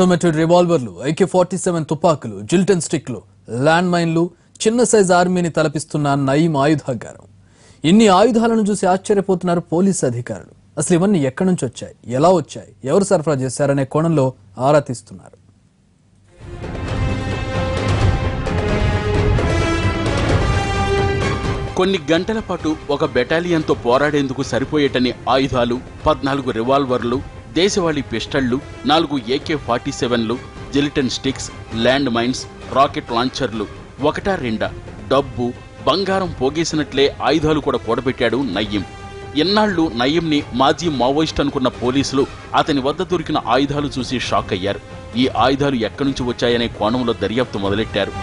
automated రివాల్వర్లు AK forty seven తుపాకులు gelatin స్టిక్లు ల్యాండ్ మైన్లు చిన్న సైజ్ ఆర్మీని తలపిస్తున్న నయీం ఆయుధాగారం ఇన్ని ఆయుధాలను చూసి ఆశ్చర్యపోతున్నారు పోలీసు అధికారులు అసలు ఇవన్నీ ఎక్కడి నుంచి వచ్చాయి ఎలా వచ్చాయి ఎవరు సరఫరా చేశారనే కోణంలో ఆరా తీస్తున్నారు కొన్ని గంటల పాటు ఒక బెటాలియన్తో పోరాడేందుకు సరిపోయేటని ఆయుధాలు పద్నాలుగు రివాల్వర్లు దేశవాళీ పిస్టళ్లు నాలుగు ఏకే ఫార్టీ సెవెన్లు gelatin sticks land mines rocket లాంచర్లు ఒకటా రెండా డబ్బు బంగారం పోగేసినట్లే ఆయుధాలు కూడా కూడబెట్టాడు నయ్యం ఎన్నాళ్లు నయ్యంని మాజీ మావోయిస్ట్ అనుకున్న పోలీసులు అతని వద్ద దొరికిన ఆయుధాలు చూసి షాక్ అయ్యారు ఈ ఆయుధాలు ఎక్కడి నుంచి వచ్చాయనే కోణంలో దర్యాప్తు మొదలెట్టారు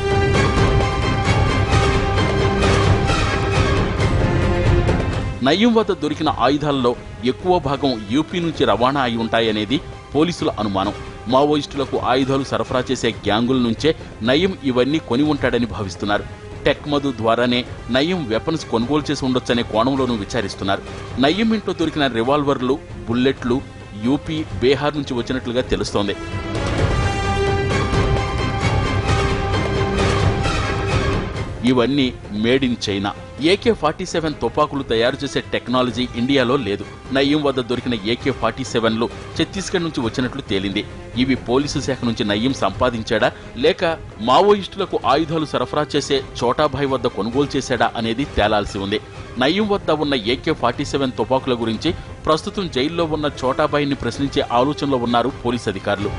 నయ్యం వద్ద దొరికిన ఆయుధాల్లో ఎక్కువ భాగం యూపీ నుంచి రవాణా అయి ఉంటాయనేది పోలీసుల అనుమానం మావోయిస్టులకు ఆయుధాలు సరఫరా చేసే గ్యాంగుల నుంచే నయ్యం ఇవన్నీ కొని ఉంటాడని భావిస్తున్నారు టెక్మదు ద్వారానే నయ్యం వెపన్స్ కొనుగోలు చేసి ఉండొచ్చనే కోణంలోనూ విచారిస్తున్నారు నయ్యం ఇంట్లో దొరికిన రివాల్వర్లు బుల్లెట్లు యూపీ బీహార్ నుంచి వచ్చినట్లుగా తెలుస్తోంది ఇవన్నీ made in China AK forty seven తుపాకులు తయారు చేసే టెక్నాలజీ ఇండియాలో లేదు నయ్యం వద్ద దొరికిన ఏకే ఫార్టీ సెవెన్లు ఛత్తీస్గఢ్ నుంచి వచ్చినట్లు తేలింది ఇవి పోలీసు శాఖ నుంచి నయ్యం సంపాదించాడా లేక మావోయిస్టులకు ఆయుధాలు సరఫరా చేసే చోటాభాయ్ వద్ద కొనుగోలు చేశాడా అనేది తేలాల్సి ఉంది నయ్యం వద్ద ఉన్న ఏకే ఫార్టీ సెవెన్ తుపాకుల గురించి ప్రస్తుతం జైల్లో ఉన్న చోటాభాయ్ని ప్రశ్నించే ఆలోచనలో ఉన్నారు పోలీసు అధికారులు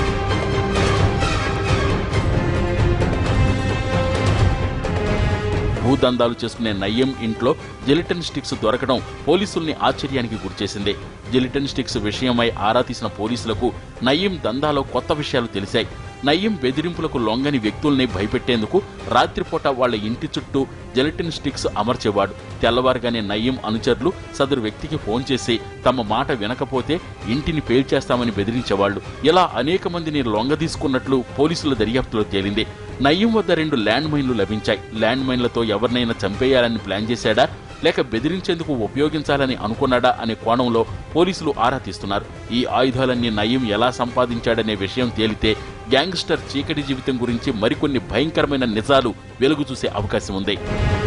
భూదందాలు చేసుకునే నయ్యం ఇంట్లో జెలిటన్ స్టిక్స్ దొరకడం పోలీసుల్ని ఆశ్చర్యానికి గురిచేసింది జెలిటన్ స్టిక్స్ విషయమై ఆరా తీసిన పోలీసులకు నయ్యం దందాలో కొత్త విషయాలు తెలిసాయి నయ్యం బెదిరింపులకు లొంగని వ్యక్తుల్ని భయపెట్టేందుకు రాత్రిపూట వాళ్ళ ఇంటి చుట్టూ జెలటిన్ స్టిక్స్ అమర్చేవాడు తెల్లవారుగానే నయ్యం అనుచరులు సదరు వ్యక్తికి ఫోన్ చేసి తమ మాట వినకపోతే ఇంటిని పేల్చేస్తామని బెదిరించేవాళ్లు ఇలా అనేక మందిని లొంగ తీసుకున్నట్లు పోలీసుల దర్యాప్తులో తేలింది నయ్యం వద్ద రెండు ల్యాండ్ మైన్లు లభించాయి ల్యాండ్ మైన్లతో ఎవరినైనా చంపేయాలని ప్లాన్ చేశాడా లేక బెదిరించేందుకు ఉపయోగించాలని అనుకున్నాడా అనే కోణంలో పోలీసులు ఆరా తీస్తున్నారు ఈ ఆయుధాలన్నీ నయ్యం ఎలా సంపాదించాడనే విషయం తేలితే గ్యాంగ్స్టర్ చీకటి జీవితం గురించి మరికొన్ని భయంకరమైన నిజాలు వెలుగు చూసే అవకాశం ఉంది